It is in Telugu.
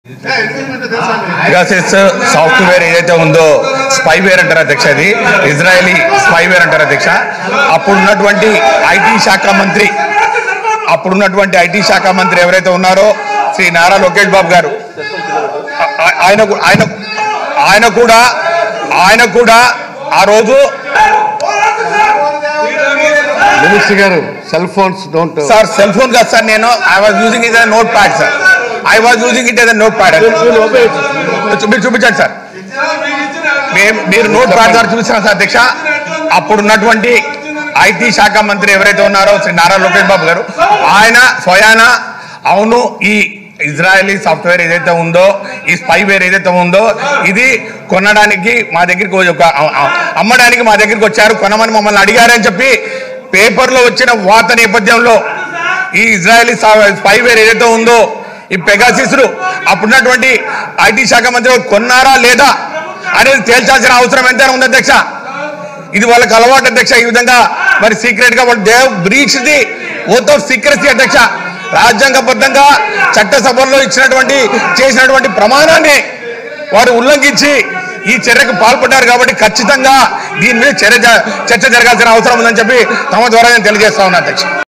పెగాసిస్ సాఫ్ట్వేర్ ఏదైతే ఉందో స్పైవేర్ అంటారు అధ్యక్ష అది ఇజ్రాయలీ స్పైవేర్ అంటారు అధ్యక్ష అప్పుడున్నటువంటి ఐటీ శాఖ మంత్రి అప్పుడున్నటువంటి ఐటీ శాఖ మంత్రి ఎవరైతే ఉన్నారో శ్రీ నారా లోకేష్ బాబు గారు ఆ- ఆ- ఆయన కు- ఆయన ఆయన కూడా ఆయన కూడా ఆ రోజు మినిస్టర్ గారు cell phones don't sir cell phone కాదు సార్ నేను I was using it notepad sir I was using it notepad మీరు చూపించండి సార్ మేము మీరు నోట్ ప్యాడ్ ద్వారా చూపిస్తాం సార్ అధ్యక్ష అప్పుడున్నటువంటి ఐటీ శాఖ మంత్రి ఎవరైతే ఉన్నారో శ్రీ నారా లోకేష్ బాబు గారు ఆయన స్వయాన అవును ఈ ఇజ్రాయలీ సాఫ్ట్వేర్ ఏదైతే ఉందో ఈ స్పైవేర్ ఏదైతే ఉందో ఇది కొనడానికి మా దగ్గరికి ఒక అమ్మడానికి మా దగ్గరికి వచ్చారు కొనమని మమ్మల్ని అడిగారని చెప్పి పేపర్లో వచ్చిన వార్త నేపథ్యంలో ఈ ఇజ్రాయలీ స్పైవేర్ ఏదైతే ఉందో ఈ పెగాసిస్లు అప్పుడున్నటువంటి ఐటీ శాఖ మంత్రి గారు కొన్నారా లేదా అనేది తేల్చాల్సిన అవసరం ఎంతైనా ఉంది అధ్యక్ష ఇది వాళ్ళకి అలవాటు అధ్యక్ష ఈ విధంగా మరి సీక్రెట్ గా వాళ్ళు they've breach the oath of secrecy అధ్యక్ష రాజ్యాంగబద్ధంగా చట్టసభల్లో ఇచ్చినటువంటి చేసినటువంటి ప్రమాణాన్ని వారు ఉల్లంఘించి ఈ చర్యకు పాల్పడ్డారు కాబట్టి ఖచ్చితంగా దీని మీద చర్య జ- చర్చ జరగాల్సిన అవసరం ఉందని చెప్పి తమ ద్వారా నేను తెలియజేస్తా ఉన్నా అధ్యక్ష